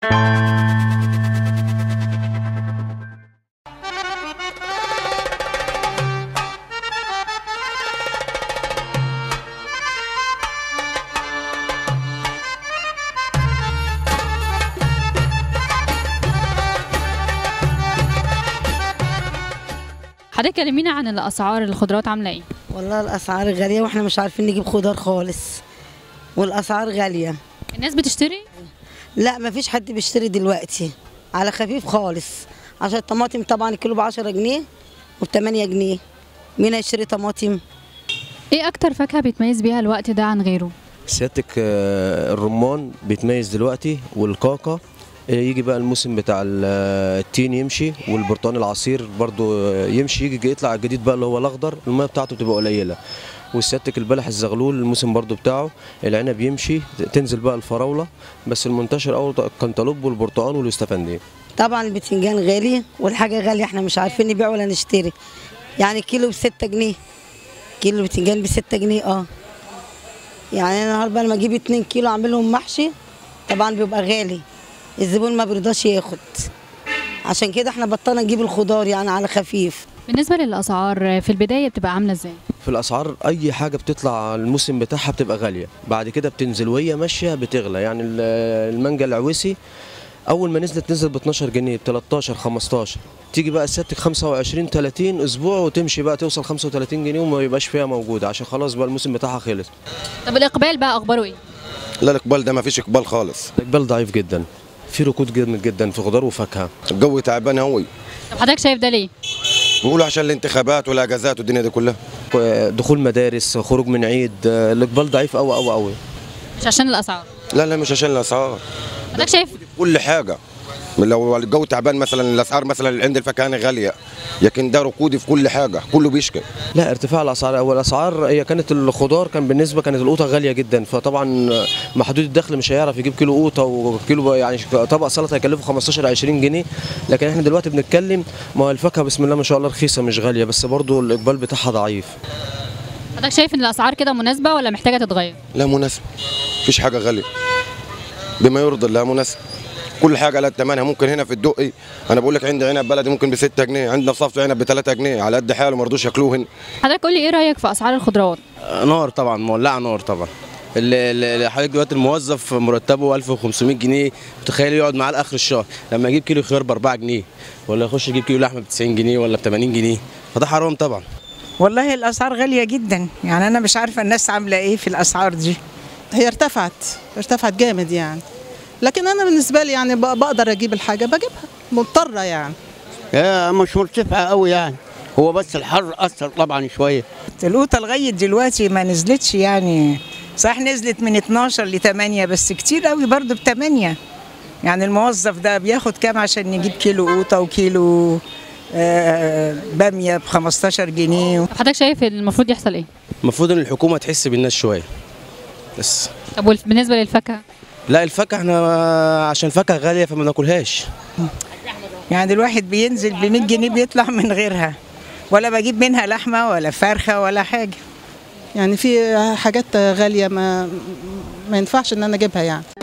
حضرتك كلمينا عن الاسعار الخضروات عامله ايه والله الاسعار غاليه واحنا مش عارفين نجيب خضار خالص والاسعار غاليه الناس بتشتري لا ما فيش حد بيشتري دلوقتي على خفيف خالص عشان الطماطم طبعا الكيلو ب 10 جنيه وب 8 جنيه مين هيشتري طماطم ايه اكتر فاكهه بيتميز بيها الوقت ده عن غيره سيادتك آه، الرمان بيتميز دلوقتي والكاكا آه، يجي بقى الموسم بتاع ال- آه، التين يمشي والبرتقال العصير برضو آه، يمشي يجي يطلع الجديد بقى اللي هو الاخضر الميه بتاعته بتبقى قليله وسيادتك البلح الزغلول الموسم برضو بتاعه العنب يمشي تنزل بقى الفراوله بس المنتشر اول الكنتالوب والبرتقال والاستفندي طبعا البتنجان غالي والحاجه غاليه احنا مش عارفين نبيع ولا نشتري يعني كيلو ب 6 جنيه كيلو البتنجان ب 6 جنيه اه يعني انا النهارده لما اجيب 2 كيلو اعملهم محشي طبعا بيبقى غالي الزبون ما بيرضاش ياخد عشان كده احنا بطلنا نجيب الخضار يعني على خفيف بالنسبه للاسعار في البدايه بتبقى عامله ازاي في الاسعار اي حاجه بتطلع الموسم بتاعها بتبقى غاليه بعد كده بتنزل وهي ماشيه بتغلى يعني ال- المانجا العويسي اول ما نزلت نزلت ب 12 جنيه ب 13 15 تيجي بقى سيادتك 25 30 اسبوع وتمشي بقى توصل 35 جنيه وما يبقاش فيها موجوده عشان خلاص بقى الموسم بتاعها خلص طب الاقبال بقى اخباره ايه لا الاقبال ده ما فيش اقبال خالص الاقبال ضعيف جدا في ركود جامد جدا في خضار وفاكهه الجو تعبان قوي طب حضرتك شايف ده ليه بيقولوا عشان الانتخابات والاجازات والدنيا دي كلها دخول مدارس خروج من عيد الاقبال ضعيف قوي قوي قوي مش عشان الاسعار لا لا مش عشان الاسعار حضرتك شايف كل حاجه لو الجو تعبان مثلا الاسعار مثلا عند الفكهانه غاليه لكن ده ركودي في كل حاجه كله بيشكي لا ارتفاع الاسعار اول الاسعار هي كانت الخضار كان بالنسبه كانت القوطه غاليه جدا فطبعا محدود الدخل مش هيعرف يجيب كيلو قوطه وكيلو يعني طبق سلطه هيكلفه 15 20 جنيه لكن احنا دلوقتي بنتكلم ما هو الفاكهه بسم الله ما شاء الله رخيصه مش غاليه بس برضو الاقبال بتاعها ضعيف حضرتك شايف ان الاسعار كده مناسبه ولا محتاجه تتغير لا مناسب مفيش حاجه غاليه بما يرضي الله مناسب كل حاجه على ثمنها ممكن هنا في الدقي انا بقول لك عندي عنب بلدي ممكن ب 6 جنيه عندنا صف عنب ب 3 جنيه على قد حاله ما رضوش ياكلوه هنا حضرتك قول لي ايه رايك في اسعار الخضروات نار طبعا مولعه نار طبعا اللي- اللي حضرتك دلوقتي الموظف مرتبه 1500 جنيه تخيل يقعد معاه لاخر الشهر لما يجيب كيلو خيار ب 4 جنيه ولا يخش يجيب كيلو لحمه ب 90 جنيه ولا ب 80 جنيه فده حرام طبعا والله الاسعار غاليه جدا يعني انا مش عارفه الناس عامله ايه في الاسعار دي هي ارتفعت ارتفعت جامد يعني لكن انا بالنسبه لي يعني بق- بقدر اجيب الحاجه بجيبها مضطره يعني هي مش مرتفعة قوي يعني هو بس الحر أثر طبعا شوية القوطه لغايه دلوقتي ما نزلتش يعني صح نزلت من 12 ل 8 بس كتير قوي برضو ب 8 يعني الموظف ده بياخد كام عشان يجيب كيلو قوطه وكيلو آه، باميه ب 15 جنيه طب حضرتك شايف المفروض يحصل ايه المفروض ان الحكومه تحس بالناس شويه بس طب والف- بالنسبه للفاكهه لا الفاكهه احنا عشان الفاكهه غاليه فما ناكلهاش يعني الواحد بينزل ب 100 جنيه بيطلع من غيرها ولا بجيب منها لحمه ولا فرخه ولا حاجه يعني في حاجات غاليه ما ما ينفعش ان انا اجيبها يعني